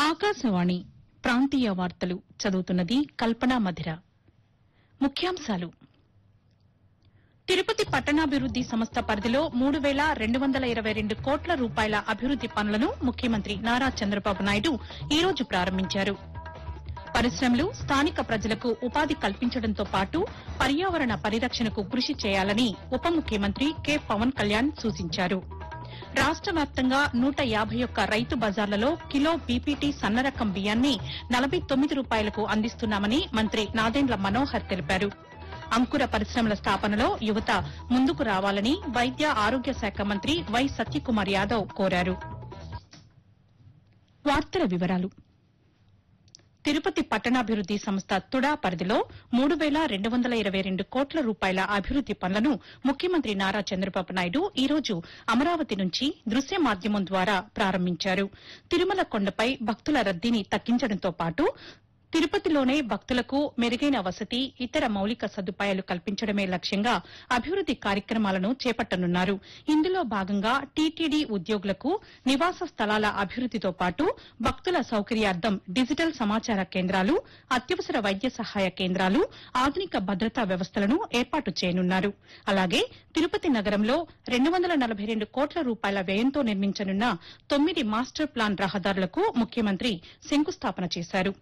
ఆకాశవాణి ప్రాంతీయ వార్తలు చదువుతున్నది కల్పనా మధిర ముఖ్యాంశాలు తిరుపతి పట్టణాభివృద్ది సంస్థ పరిధిలో మూడు వేల రెండు వందల ఇరవై రెండు కోట్ల రూపాయల అభివృద్ది పనులను ముఖ్యమంత్రి నారా చంద్రబాబు నాయుడు ఈ రోజు ప్రారంభించారు పరిశ్రమలు స్థానిక ప్రజలకు ఉపాధి కల్పించడంతో పాటు పర్యావరణ పరిరక్షణకు కృషి చేయాలని ఉప ముఖ్యమంత్రి కె పవన్ కళ్యాణ్ సూచించారు రాష్ట వ్యాప్తంగా నూట యాభై ఒక్క రైతు బజార్లలో కిలో బీపీటీ సన్నరకం బియ్యాన్ని నలభై తొమ్మిది రూపాయలకు అందిస్తున్నామని మంత్రి నాదెండ్ల మనోహర్ తెలిపారు అంకుర పరిశ్రమల స్థాపనలో యువత ముందుకు రావాలని వైద్య ఆరోగ్య శాఖ మంత్రి వై సత్యకుమార్ యాదవ్ కోరారు వార్తల వివరాలు తిరుపతి పట్టణాభివృద్ది సంస్థ తుడా పరిధిలో మూడు వేల రెండు వందల ఇరవై రెండు కోట్ల రూపాయల అభివృద్ది పనులను ముఖ్యమంత్రి నారా చంద్రబాబు నాయుడు ఈ రోజు అమరావతి నుంచి దృశ్య మాధ్యమం ద్వారా ప్రారంభించారు తిరుమల కొండపై భక్తుల రద్దీని తగ్గించడంతో పాటు తిరుపతిలోనే భక్తులకు మెరుగైన వసతి ఇతర మౌలిక సదుపాయాలు కల్పించడమే లక్ష్యంగా అభివృద్ది కార్యక్రమాలను చేపట్టనున్నారు ఇందులో భాగంగా టీటీడీ ఉద్యోగులకు నివాస స్థలాల అభివృద్దితో పాటు భక్తుల సౌకర్యార్థం డిజిటల్ సమాచార కేంద్రాలు అత్యవసర వైద్య సహాయ కేంద్రాలు ఆధునిక భద్రతా వ్యవస్థలను ఏర్పాటు చేయనున్నారు అలాగే తిరుపతి నగరంలో రెండు వందల నలభై రెండు కోట్ల రూపాయల వ్యయంతో నిర్మించనున్న తొమ్మిది మాస్టర్ ప్లాన్ రహదారులకు ముఖ్యమంత్రి శంకుస్థాపన చేశారు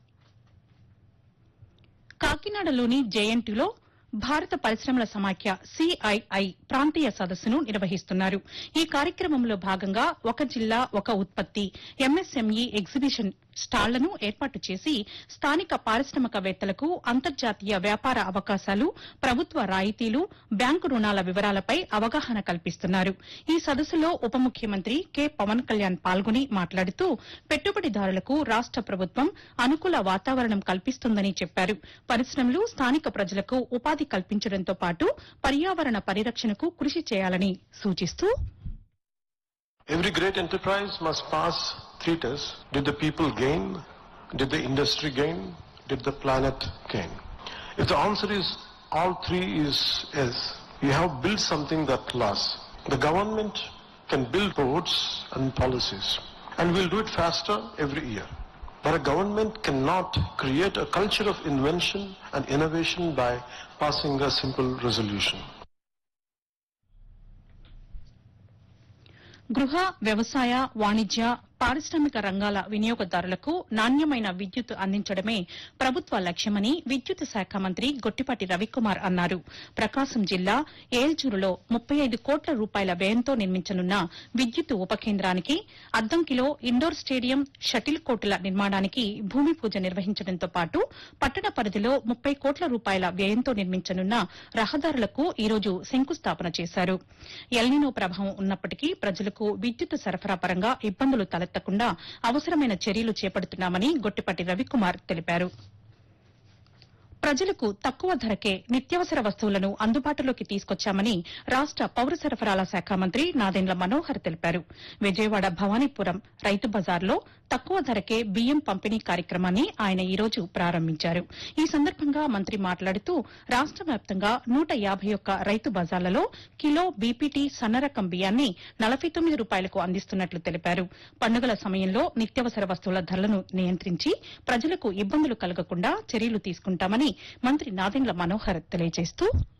కాకినాడలోని జేఎన్టీలో భారత పరిశ్రమల సమాఖ్య సిఐఐ ప్రాంతీయ సదస్సును నిర్వహిస్తున్నారు ఈ కార్యక్రమంలో భాగంగా ఒక జిల్లా ఒక ఉత్పత్తి ఎంఎస్ఎంఈ ఎగ్జిబిషన్ స్టాళ్లను ఏర్పాటు చేసి స్థానిక పారిశ్రామికవేత్తలకు అంతర్జాతీయ వ్యాపార అవకాశాలు ప్రభుత్వ రాయితీలు బ్యాంకు రుణాల వివరాలపై అవగాహన కల్పిస్తున్నారు ఈ సదస్సులో ఉప ముఖ్యమంత్రి కె పవన్ కళ్యాణ్ పాల్గొని మాట్లాడుతూ పెట్టుబడిదారులకు రాష్ట ప్రభుత్వం అనుకూల వాతావరణం కల్పిస్తుందని చెప్పారు పరిశ్రమలు స్థానిక ప్రజలకు ఉపాధి కల్పించడంతో పాటు పర్యావరణ పరిరక్షణకు కృషి చేయాలని సూచిస్తూ Every great enterprise must pass three tests. Did the people gain? Did the industry gain? Did the planet gain? If the answer is all three is yes, you have built something that lasts. The government can build roads and policies and we'll do it faster every year. But a government cannot create a culture of invention and innovation by passing a simple resolution. గృహ వ్యవసాయ వాణిజ్య పారిశ్రామిక రంగాల వినియోగదారులకు నాణ్యమైన విద్యుత్ అందించడమే ప్రభుత్వ లక్ష్యమని విద్యుత్ శాఖ మంత్రి గొట్టిపాటి రవికుమార్ అన్నారు ప్రకాశం జిల్లా ఏల్చూరులో ముప్పై ఐదు కోట్ల రూపాయల వ్యయంతో నిర్మించనున్న విద్యుత్ ఉప కేంద్రానికి అద్దంకిలో ఇండోర్ స్టేడియం షటిల్ కోర్టుల నిర్మాణానికి భూమి పూజ నిర్వహించడంతో పాటు పట్టణ పరిధిలో ముప్పై కోట్ల రూపాయల వ్యయంతో నిర్మించనున్న రహదారులకు ఈ రోజు శంకుస్థాపన చేశారు ఎల్నినో ప్రభావం ఉన్నప్పటికీ ప్రజలకు విద్యుత్ సరఫరా పరంగా ఇబ్బందులు తలెత్తకుండా అవసరమైన చర్యలు చేపడుతున్నామని గొట్టిపాటి రవికుమార్ తెలిపారు ప్రజలకు తక్కువ ధరకే నిత్యావసర వస్తువులను అందుబాటులోకి తీసుకొచ్చామని రాష్ట పౌర సరఫరాల శాఖ మంత్రి నాదెండ్ల మనోహర్ తెలిపారు విజయవాడ భవానీపురం రైతు బజార్లో తక్కువ ధరకే బియ్యం పంపిణీ కార్యక్రమాన్ని ఆయన ఈ రోజు ప్రారంభించారు ఈ సందర్భంగా మంత్రి మాట్లాడుతూ రాష్ట వ్యాప్తంగా నూట యాభై ఒక్క రైతు బజార్లలో కిలో బీపీటీ సన్నరకం బియ్యాన్ని నలభై తొమ్మిది రూపాయలకు అందిస్తున్నట్లు తెలిపారు పండుగల సమయంలో నిత్యావసర వస్తువుల ధరలను నియంత్రించి ప్రజలకు ఇబ్బందులు కలగకుండా చర్యలు తీసుకుంటామని మంత్రి నాదెండ్ల మనోహర్ తెలియజేస్తూ